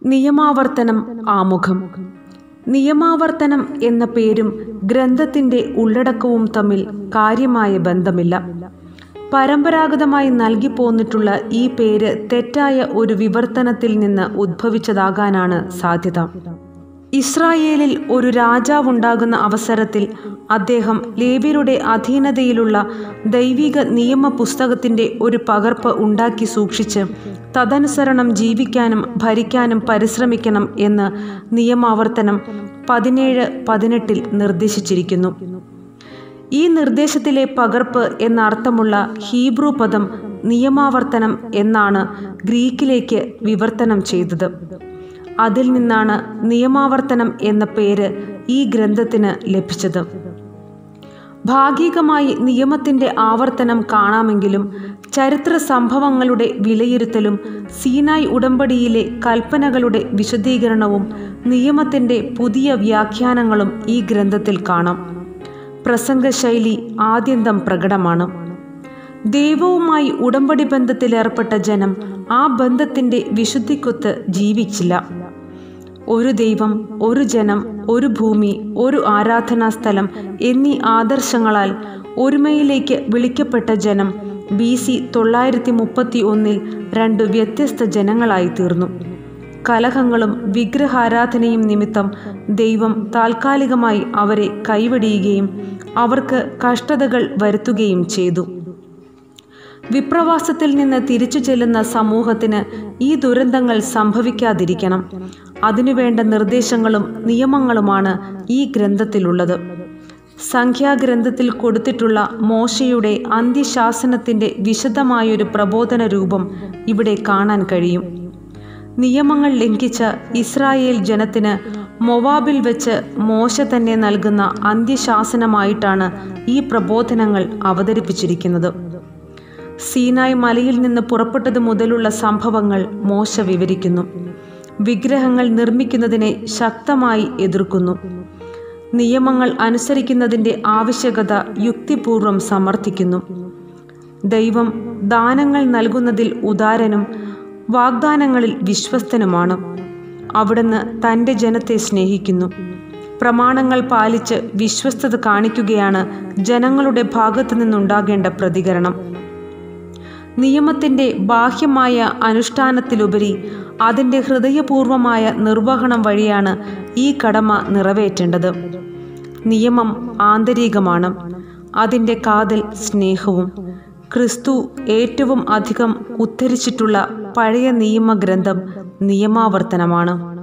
നിയമാവർത്തനം ആമുഖം നിയമാവർത്തനം എന്ന പേരും ഗ്രന്ഥത്തിന്റെ ഉള്ളടക്കവും തമ്മിൽ കാര്യമായ ബന്ധമില്ല പരമ്പരാഗതമായി നൽകിപ്പോന്നിട്ടുള്ള ഈ പേര് തെറ്റായ ഒരു വിവർത്തനത്തിൽ നിന്ന് ഉദ്ഭവിച്ചതാകാനാണ് സാധ്യത ഇസ്രായേലിൽ ഒരു രാജാവുണ്ടാകുന്ന അവസരത്തിൽ അദ്ദേഹം ലേവ്യരുടെ അധീനതയിലുള്ള ദൈവിക നിയമ പുസ്തകത്തിന്റെ ഒരു പകർപ്പ് ഉണ്ടാക്കി സൂക്ഷിച്ച് തദനുസരണം ജീവിക്കാനും ഭരിക്കാനും പരിശ്രമിക്കണം എന്ന് നിയമാവർത്തനം പതിനേഴ് പതിനെട്ടിൽ നിർദ്ദേശിച്ചിരിക്കുന്നു ഈ നിർദ്ദേശത്തിലെ പകർപ്പ് എന്നർത്ഥമുള്ള ഹീബ്രു പദം നിയമാവർത്തനം എന്നാണ് ഗ്രീക്കിലേക്ക് വിവർത്തനം ചെയ്തത് അതിൽ നിന്നാണ് നിയമാവർത്തനം എന്ന പേര് ഈ ഗ്രന്ഥത്തിന് ലഭിച്ചത് ഭാഗികമായി നിയമത്തിന്റെ ആവർത്തനം കാണാമെങ്കിലും ചരിത്ര സംഭവങ്ങളുടെ വിലയിരുത്തലും സീനായ് ഉടമ്പടിയിലെ കൽപ്പനകളുടെ വിശദീകരണവും നിയമത്തിന്റെ പുതിയ വ്യാഖ്യാനങ്ങളും ഈ ഗ്രന്ഥത്തിൽ കാണാം പ്രസംഗശൈലി ആദ്യന്തം പ്രകടമാണ് ദൈവവുമായി ഉടമ്പടി ബന്ധത്തിലേർപ്പെട്ട ജനം ആ ബന്ധത്തിന്റെ വിശുദ്ധിക്കൊത്ത് ജീവിച്ചില്ല ഒരു ദൈവം ഒരു ജനം ഒരു ഭൂമി ഒരു ആരാധനാ സ്ഥലം എന്നീ ആദർശങ്ങളാൽ ഒരുമയിലേക്ക് വിളിക്കപ്പെട്ട ജനം ബി സി തൊള്ളായിരത്തി മുപ്പത്തി ഒന്നിൽ രണ്ട് വ്യത്യസ്ത ജനങ്ങളായി തീർന്നു കലഹങ്ങളും വിഗ്രഹാരാധനയും നിമിത്തം ദൈവം താൽക്കാലികമായി അവരെ കൈവെടിയുകയും അവർക്ക് കഷ്ടതകൾ വരുത്തുകയും ചെയ്തു വിപ്രവാസത്തിൽ നിന്ന് തിരിച്ചു ചെല്ലുന്ന സമൂഹത്തിന് ഈ ദുരന്തങ്ങൾ സംഭവിക്കാതിരിക്കണം അതിനുവേണ്ട നിർദ്ദേശങ്ങളും നിയമങ്ങളുമാണ് ഈ ഗ്രന്ഥത്തിലുള്ളത് സംഖ്യാഗ്രന്ഥത്തിൽ കൊടുത്തിട്ടുള്ള മോശയുടെ അന്ത്യശാസനത്തിന്റെ വിശദമായൊരു പ്രബോധന രൂപം ഇവിടെ കാണാൻ കഴിയും നിയമങ്ങൾ ലംഘിച്ച ഇസ്രായേൽ ജനത്തിന് മൊവാബിൽ വെച്ച് മോശ തന്നെ നൽകുന്ന അന്ത്യശാസനമായിട്ടാണ് ഈ പ്രബോധനങ്ങൾ അവതരിപ്പിച്ചിരിക്കുന്നത് സീനായ് മലയിൽ നിന്ന് പുറപ്പെട്ടതു മുതലുള്ള സംഭവങ്ങൾ മോശ വിവരിക്കുന്നു വിഗ്രഹങ്ങൾ നിർമ്മിക്കുന്നതിനെ ശക്തമായി എതിർക്കുന്നു നിയമങ്ങൾ അനുസരിക്കുന്നതിൻ്റെ ആവശ്യകത യുക്തിപൂർവം സമർത്ഥിക്കുന്നു ദൈവം ദാനങ്ങൾ നൽകുന്നതിൽ ഉദാരനും വാഗ്ദാനങ്ങളിൽ വിശ്വസ്തനുമാണ് അവിടുന്ന് തൻ്റെ ജനത്തെ സ്നേഹിക്കുന്നു പ്രമാണങ്ങൾ പാലിച്ച് വിശ്വസ്തത കാണിക്കുകയാണ് ജനങ്ങളുടെ ഭാഗത്തു നിന്നുണ്ടാകേണ്ട പ്രതികരണം നിയമത്തിൻ്റെ ബാഹ്യമായ അനുഷ്ഠാനത്തിലുപരി അതിൻ്റെ ഹൃദയപൂർവമായ നിർവഹണം വഴിയാണ് ഈ കടമ നിറവേറ്റേണ്ടത് നിയമം ആന്തരികമാണ് അതിൻ്റെ കാതൽ സ്നേഹവും ക്രിസ്തു ഏറ്റവും അധികം ഉദ്ധരിച്ചിട്ടുള്ള പഴയ നിയമഗ്രന്ഥം നിയമാവർത്തനമാണ്